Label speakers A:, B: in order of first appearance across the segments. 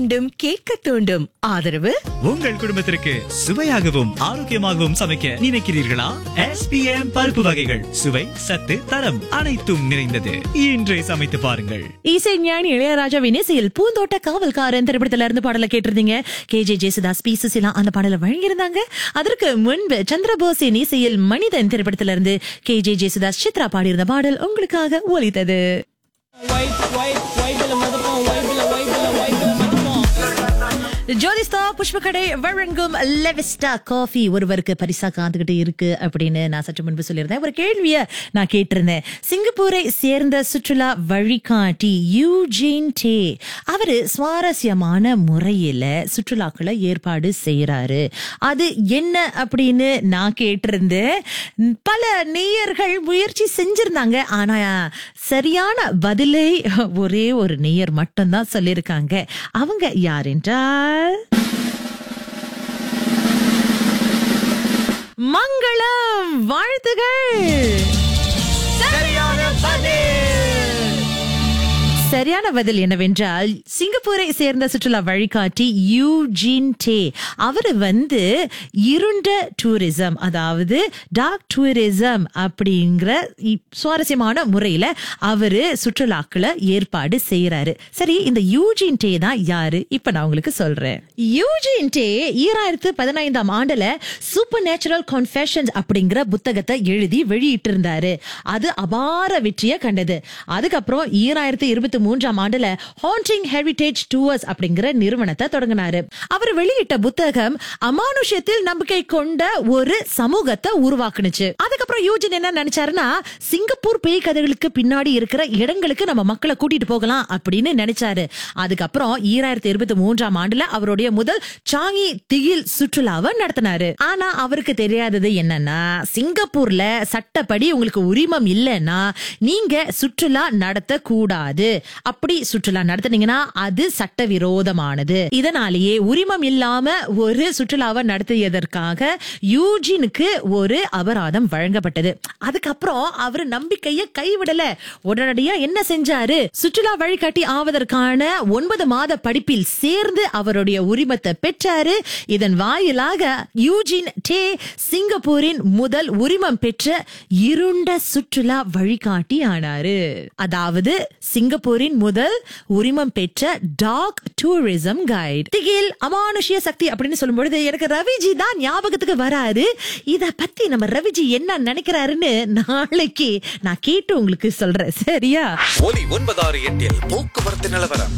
A: மீண்டும் கேட்க தூண்டும் ஆதரவு
B: உங்கள் குடும்பத்திற்கு சுவையாகவும் ஆரோக்கியமாகவும் சமைக்க நினைக்கிறீர்களா எஸ்பிஎம் பருப்பு வகைகள் சுவை சத்து தரம் அனைத்தும் நிறைந்தது இன்றே சமைத்து பாருங்கள்
A: இசை ஞானி இளையராஜாவின் இசையில் பூந்தோட்ட காவல்காரன் திரைப்படத்துல இருந்து பாடலை கேட்டிருந்தீங்க K J Yesudas P Susheela அந்த பாடலை வழங்கியிருந்தாங்க அதற்கு முன்பு சந்திரபோஸின் இசையில் மனிதன் திரைப்படத்துல இருந்து கே ஜே ஜேசுதாஸ் சித்ரா பாடியிருந்த பாடல் உங்களுக்காக ஒலித்தது ஜோதிஸ்தா புஷ்பக்கடை வழங்கும் லெவிஸ்டா காஃபி ஒருவருக்கு பரிசா காத்துக்கிட்டு இருக்கு அப்படின்னு நான் சற்று முன்பு சொல்லியிருந்தேன் ஒரு கேள்விய நான் கேட்டிருந்தேன் சிங்கப்பூரை சேர்ந்த சுற்றுலா வழிகாட்டி யூஜின் டே அவரு சுவாரஸ்யமான முறையில சுற்றுலாக்களை ஏற்பாடு செய்யறாரு அது என்ன அப்படின்னு நான் கேட்டிருந்தேன் பல நேயர்கள் முயற்சி செஞ்சிருந்தாங்க ஆனா சரியான பதிலை ஒரே ஒரு நேயர் மட்டும்தான் சொல்லியிருக்காங்க அவங்க யார் என்றால் மங்களம் வாழ்த்துகள் சரியான பதில் என்னவென்றால் சிங்கப்பூரை சேர்ந்த சுற்றுலா வழிகாட்டி யூஜின் டே அவர் வந்து இருண்ட டூரிசம் அதாவது டார்க் டூரிசம் அப்படிங்கிற இ- சுவாரஸ்யமான முறையில அவரு சுற்றுலாக்களை ஏற்பாடு செய்யறாரு சரி இந்த யூஜின் டே தான் யாரு இப்ப நான் உங்களுக்கு சொல்றேன் யூஜின் டே ஈராயிரத்து பதினைந்தாம் ஆண்டுல சூப்பர் நேச்சுரல் கான்ஃபெஷன்ஸ் அப்படிங்கிற புத்தகத்தை எழுதி வெளியிட்டு இருந்தாரு அது அபார வெற்றியை கண்டது அதுக்கப்புறம் ஈராயிரத்து இருபத்தி மூன்றாம் ஆண்டுல ஹாண்டிங் ஹெரிடேஜ் டூவர்ஸ் அப்படிங்கிற நிறுவனத்தை தொடங்கினாரு அவர் வெளியிட்ட புத்தகம் அமானுஷ்யத்தில் நம்பிக்கை கொண்ட ஒரு சமூகத்தை உருவாக்குனுச்சு அதுக்கப்புறம் யூஜின் என்ன நினைச்சாருன்னா சிங்கப்பூர் பேய் கதைகளுக்கு பின்னாடி இருக்கிற இடங்களுக்கு நம்ம மக்களை கூட்டிட்டு போகலாம் அப்படின்னு நினைச்சாரு அதுக்கப்புறம் ஈராயிரத்தி இருபத்தி மூன்றாம் ஆண்டுல அவருடைய முதல் சாங்கி திகில் சுற்றுலாவை நடத்தினாரு ஆனா அவருக்கு தெரியாதது என்னன்னா சிங்கப்பூர்ல சட்டப்படி உங்களுக்கு உரிமம் இல்லைன்னா நீங்க சுற்றுலா நடத்த கூடாது அப்படி சுற்றுலா நடத்துனீங்கன்னா அது சட்டவிரோதமானது இதனாலேயே உரிமம் இல்லாம ஒரு சுற்றுலாவை நடத்தியதற்காக யூஜினுக்கு ஒரு அபராதம் வழங்கப்பட்டது அதுக்கப்புறம் அவர் நம்பிக்கைய கைவிடல உடனடியா என்ன செஞ்சாரு சுற்றுலா வழிகாட்டி ஆவதற்கான ஒன்பது மாத படிப்பில் சேர்ந்து அவருடைய உரிமத்தை பெற்றாரு இதன் வாயிலாக யூஜின் டே சிங்கப்பூரின் முதல் உரிமம் பெற்ற இருண்ட சுற்றுலா வழிகாட்டி ஆனாரு அதாவது சிங்கப்பூரின் முதல் உரிமம் பெற்ற டாக் டூரிசம் கைட் திகில் அமானுஷ்ய சக்தி அப்படின்னு சொல்லும் பொழுது எனக்கு ரவிஜி தான் ஞாபகத்துக்கு வராது இத பத்தி நம்ம ரவிஜி என்ன நினைக்கிறாருன்னு நாளைக்கு நான் கேட்டு உங்களுக்கு சொல்றேன் சரியா
C: ஒலி ஒன்பதாறு எட்டில் போக்குவரத்து நிலவரம்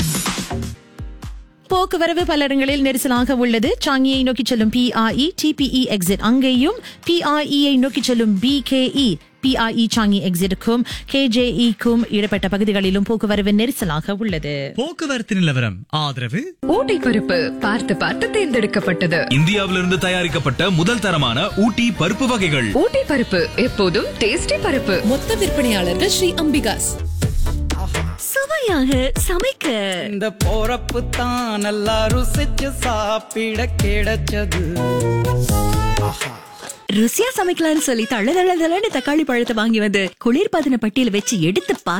A: போக்குவரவு பல இடங்களில் நெரிசலாக உள்ளது சாங்கியை நோக்கி செல்லும் பிஆஇ டிபிஇ எக்ஸிட் அங்கேயும் பிஆஇயை நோக்கி செல்லும் பிகேஇ பிஆஇ சாங்கி எக்ஸிட்டுக்கும் கேஜேஇக்கும் இடப்பட்ட பகுதிகளிலும் போக்குவரவு நெரிசலாக உள்ளது
B: போக்குவரத்து நிலவரம் ஆதரவு
D: ஊட்டி பருப்பு பார்த்து பார்த்து தேர்ந்தெடுக்கப்பட்டது
E: இந்தியாவிலிருந்து தயாரிக்கப்பட்ட முதல் தரமான ஊட்டி பருப்பு வகைகள்
D: ஊட்டி பருப்பு எப்போதும் டேஸ்டி பருப்பு
F: மொத்த விற்பனையாளர்கள் ஸ்ரீ அம்பிகாஸ்
A: சுவையாக சமைக்க
G: இந்த போறப்பு தான் நல்லா ருசிச்சு சாப்பிட கிடைச்சது
F: ருசியா சமைக்கலாம்னு சொல்லி தள்ள தள்ள தள்ளன்னு தக்காளி பழத்தை வாங்கி வந்து குளிர்பதன பட்டியல வச்சு எடுத்து